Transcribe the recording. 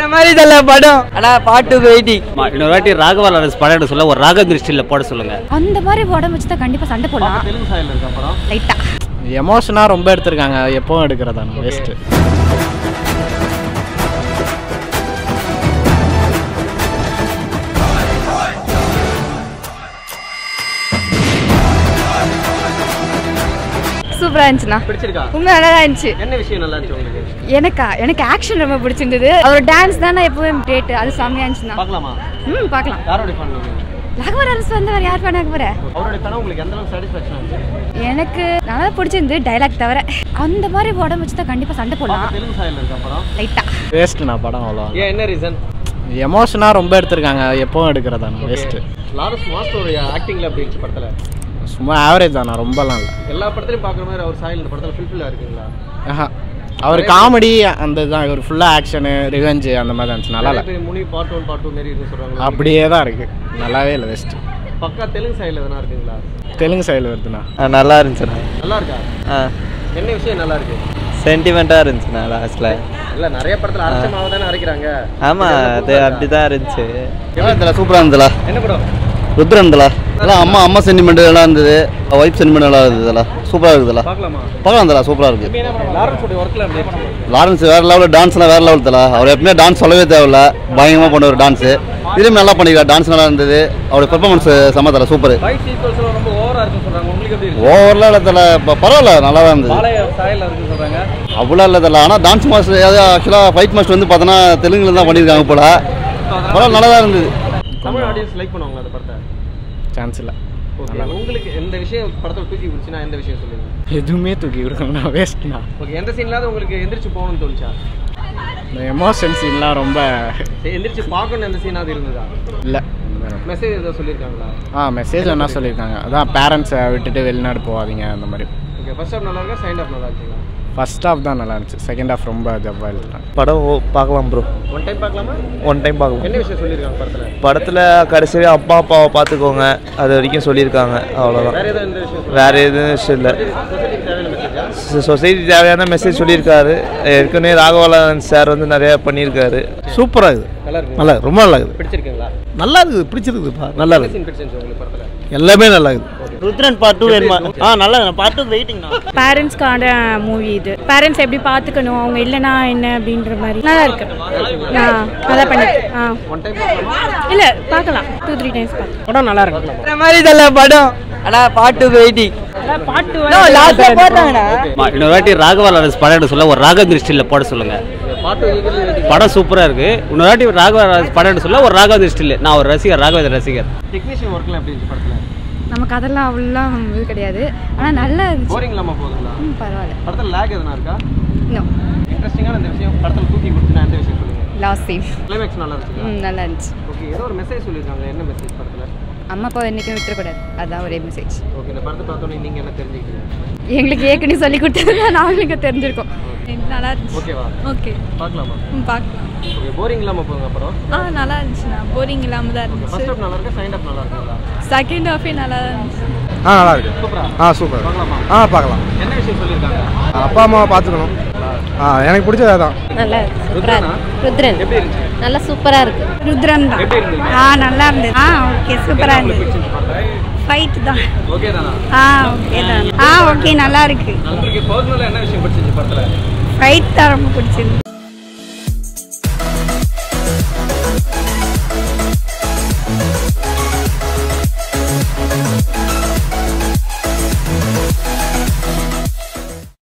வேற மாதிரி தல படம் ஆனா பாட்டுக்கு வெயிட்டிங் இன்னொரு வாட்டி ராகவா லாரன்ஸ் படம் எடுக்க சொல்ல ஒரு ராக திருஷ்டியில் போட சொல்லுங்க அந்த மாதிரி உடம்பு வச்சு தான் கண்டிப்பா சண்டை போடலாம் தெலுங்கு சாயல் இருக்க படம் லைட்டா எமோஷனாக ரொம்ப எடுத்திருக்காங்க எப்பவும் எடுக்கிறதான வேஸ்ட்டு சூப்பரா இருந்துச்சுண்ணா பிடிச்சிருக்கா உண்மை நல்லா இருந்துச்சு என்ன விஷயம் நல்லா இருந்துச்சு உங்களுக்கு எனக்கா எனக்கு ஆக்ஷன் ரொம்ப பிடிச்சிருந்தது அவர் டான்ஸ் தானே எப்பவும் டேட் அது செம்மையா இருந்துச்சுண்ணா பார்க்கலாமா ம் பார்க்கலாம் யாரோட ஃபன் ராகவன் அரசு வந்து வேற யார் பண்ணாக்க போற அவரோட படம் உங்களுக்கு எந்த அளவுக்கு சாட்டிஸ்ஃபேக்ஷன் ஆச்சு எனக்கு நல்லா பிடிச்சிருந்து டைலாக் தவிர அந்த மாதிரி உடம்பு வச்சு தான் கண்டிப்பா சண்டை போடலாம் தெலுங்கு சாயல் இருக்க படம் லைட்டா வேஸ்ட்டுண்ணா படம் அவ்வளோ ஏன் என்ன ரீசன் எமோஷனாக ரொம்ப எடுத்திருக்காங்க எப்பவும் எடுக்கிறதான வேஸ்ட்டு லாரன்ஸ் மாஸ்டருடைய ஆக்டிங்ல அப்படி இருந்துச்சு படத்துல சும்மா ஆவரேஜ் தானே ரொம்பலாம் இல்லை எல்லா படத்துலயும் பார்க்குற மாதிரி அவர் சாயல் இந்த படத்துல ஃபுல்ஃபில்லாக இருக்குங்களா ஆஹா அவர் காமெடி அந்த தான் இவர் ஃபுல்லாக ஆக்ஷனு ரிவெஞ்சு அந்த மாதிரி தான் இருந்துச்சு நல்லா நிறைய இல்லை பேர் Muni part one part two மாரி இருக்குன்னு சொல்றாங்க அப்படியே தான் இருக்குது நல்லாவே இல்லை வேஸ்ட்டு பக்கா தெலுங்கு சாயல் எதனா இருக்குங்களா தெலுங்கு சைடில் வருதுண்ணா நல்லா இருந்துச்சுண்ணா நல்லா இருக்கா என்ன விஷயம் நல்லா இருக்கு சென்டிமெண்ட்டாக இருந்துச்சுண்ணா லாஸ்ட்டில் இல்ல நிறைய படத்துல அரைச்சமாவை தானே அரைக்கிறாங்க ஆமாம் அது அப்படி தான் இருந்துச்சு சூப்பராக இருந்ததுல என்ன படம் ருத்ரன் இருந்தல எல்லாம் அம்மா அம்மா சென்டிமெண்ட் எல்லாம் இருந்தது ஒய்ஃப் சென்டிமெண்ட் எல்லாம் இருந்ததுல சூப்பராக இருக்குதுல பார்க்கலாமா பார்க்கலாம் இருந்தல சூப்பராக இருக்கு இப்போ என்ன படம் லாரன்ஸோட ஒர்க்கில் அப்படி இருக்கு. லாரன்ஸ் வேற லெவலில் டான்ஸ்லாம் வேற லெவல் தல அவர் எப்பவுமே டான்ஸ் சொல்லவே தேவையில்ல பயங்கரமாக பண்ணுவார் டான்ஸு இதுலேயும் நல்லா பண்ணிக்கிறார் டான்ஸ் நல்லா இருந்தது அவருடைய பெர்ஃபார்மன்ஸ் செம்ம தல சூப்பர் ஃபைட் சீக்வல்ஸ் எல்லாம் ரொம்ப ஓவரா இருக்குன்னு சொல்றாங்க உங்களுக்கு எப்படி இருக்கு ஓவர்லாம் இல்லை தல இப்போ பரவாயில்ல நல்லா தான் இருந்தது பாளைய சாயல் இருக்குன்னு சொல்றாங்க அவ்வளோ இல்லை தல ஆனால் டான்ஸ் மாஸ்டர் அதாவது ஆக்சுவலாக ஃபைட் மாஸ்டர் வந்து பார்த்தோன்னா தெலுங்குல தான் பண்ணியிருக்காங்க போல பரவாயில்ல நல்லா தான் இருந்தது தமிழ் ஆடியன்ஸ் லைக் பண்ணுவாங்க அந்த படத்தை சான்ஸ் இல்லை ஓகே உங்களுக்கு எந்த விஷயம் படத்தில் தூக்கி பிடிச்சினா எந்த விஷயம் சொல்லுங்க எதுவுமே தூக்கி விடுறேங்கண்ணா வேஸ்ட்ண்ணா ஓகே எந்த சீன்லாவது உங்களுக்கு எந்திரிச்சு போகணும்னு தோணுச்சா இந்த எமோஷன் சீன்லாம் ரொம்ப சரி, எந்திரிச்சு பார்க்கணும் எந்த சீனாவது இருந்ததா இல்லை மெசேஜ் ஏதோ சொல்லியிருக்காங்களா ஆ மெசேஜ் என்ன சொல்லியிருக்காங்க அதான் பேரண்ட்ஸை விட்டுட்டு வெளிநாடு போகாதீங்க அந்த மாதிரி ஓகே ஃபர்ஸ்ட் ஹாஃப் நல்லா இருக்கா செகண்ட் ஹாஃப் நல்லா இருக்குங்களா ஃபர்ஸ்ட் ஹாஃப் தான் நல்லா இருந்துச்சு செகண்ட் ஹாஃப் ரொம்ப ஜவ்வா எழுதுறாங்க படம் ஓ- பார்க்கலாம் ப்ரோ ஒன் டைம் பார்க்கலாமா ஒன் டைம் பார்க்கலாம் என்ன விஷயம் சொல்லியிருக்காங்க படத்தில் படத்தில் கடைசியாக அப்பா அப்பாவை பார்த்துக்கோங்க அது வரைக்கும் சொல்லியிருக்காங்க அவ்வளோதான் வேற ஏதோ இந்த விஷயம் வேற எதுவும் விஷயம் இல்லை சொசைட்டிக்கு தேவையான மெசேஜா சொசைட்டி தேவையான மெசேஜ் சொல்லியிருக்காரு ஏற்கனவே ராகவலானந்த் சார் வந்து நிறையா பண்ணியிருக்காரு சூப்பராக இருக்குது நல்லா இருக்கு நல்லா ரொம்ப நல்லா இருக்குது பிடிச்சிருக்குங்களா நல்லா இருக்குது பிடிச்சிருக்குதுப்பா நல்லா இருக்குது சீன் பிடிச்சிருந்துச்சு உங்களுக்கு படத்தில் எல்லாமே நல்லா இருக்குது ருத்ரன் பார்ட் டூ வேணுமா ஆ நல்லா பார்ட் டூ வெயிட்டிங்ண்ணா பேரண்ட்ஸ்க்கான மூவி இது பேரண்ட்ஸ் எப்படி பார்த்துக்கணும் அவங்க இல்லைனா என்ன அப்படின்ற மாதிரி நல்லா இருக்கு ஆ நல்லா பண்ணி ஆ ஒன் டைம் பார்க்கலாமா இல்லை பார்க்கலாம் டூ த்ரீ டைம்ஸ் பார்க்கலாம் படம் நல்லா இருக்கு வேற மாதிரி தல படம் ஆனா பாட்டுக்கு வெயிட்டிங் பாட்டு லாஸ்ட்ல போட்டாங்கண்ணா இன்னொரு வாட்டி ராகவா லாரன்ஸ் படம் எடுக்க சொல்ல ஒரு ராக திருஷ்டியில் போட சொல்லுங்க பாட்டு கேட்குறது படம் சூப்பராக இருக்கு இன்னொரு வாட்டி ராகவா லாரன்ஸ் படம் எடுக்க சொல்ல ஒரு ராகவ திருஷ்டியில் நான் ஒரு ரசிகர் ராகவ ரசிகர் டெக்னீஷியன் ஒர்க்லாம் எப்படி இருந்துச்சு படத்தில் நமக்கு அதெல்லாம் அவ்வளோ இது கிடையாது ஆனா நல்லா இருந்துச்சு போரிங் இல்லாமல் போகுதுங்களா ம் பரவாயில்ல படத்தில் லேக் எதனா இருக்கா இன்னும் இன்ட்ரெஸ்டிங்கான இந்த விஷயம் படத்தில் தூக்கி கொடுத்துனா எந்த விஷயம் சொல்லுங்க லாஸ்ட் சீன் கிளைமேக்ஸ் நல்லா இருந்துச்சு ம் நல்லா இருந்துச்சு ஓகே ஏதோ ஒரு மெசேஜ் சொல்லியிருக்காங்க என்ன மெசேஜ் படத்தில் அம்மா அப்பா என்றைக்கும் விட்டுறக்கூடாது அதான் ஒரே மெசேஜ் ஓகே இந்த படத்தை பார்த்தோன்னே நீங்கள் என்ன தெரிஞ்சுக்கிறீங்க எங்களுக்கு ஏற்கனவே சொல்லி கொடுத்தது நாங்களுக்கு தெரிஞ்சிருக்கோம் நல்லா இருந்துச்சு ஓகேவா ஓகே பார்க்கலாமா பார்க்கலாம் ஓகே போரிங் இல்லாமல் போகுங்க அப்புறம் ஆ நல்லா இருந்துச்சுண்ணா போரிங் இல்லாமல் தான் ஃபர்ஸ்ட் ஹாஃப் நல்லா இருக்கா செகண்ட் ஹாஃப் நல்லா இருக்குங்களா செகண்ட் ஹாஃபே நல்லா இருந்துச்சு ஆ நல்லா இருக்கு சூப்பரா ஆ சூப்பர் பார்க்கலாமா ஆ பார்க்கலாம் என்ன விஷயம் சொல்லியிருக்காங்க அப்பா அம்மாவை பார்த்துக்கணும் ஆ எனக்கு பிடிச்சது அதான் நல்லா ருத்ரனா ருத்ரன் எப்படி இருந்துச்சு நல்லா சூப்பராக இருக்கு ருத்ரன் தான் எப்படி இருந்தது ஆ நல்லா இருந்தது ஆ ஓகே சூப்பராக உங்களுக்கு இருந்தது பிடிச்சிருந்துச்சு படத்தில் ஃபைட் தான் ஓகே தானா ஆ ஓகே தான் ஆ ஓகே நல்லா இருக்கு உங்களுக்கு பர்சனலாக என்ன விஷயம் பிடிச்சிருந்துச்சு படத்தில் ஃபைட் தான் ரொம்ப பிடிச்சிருக்கு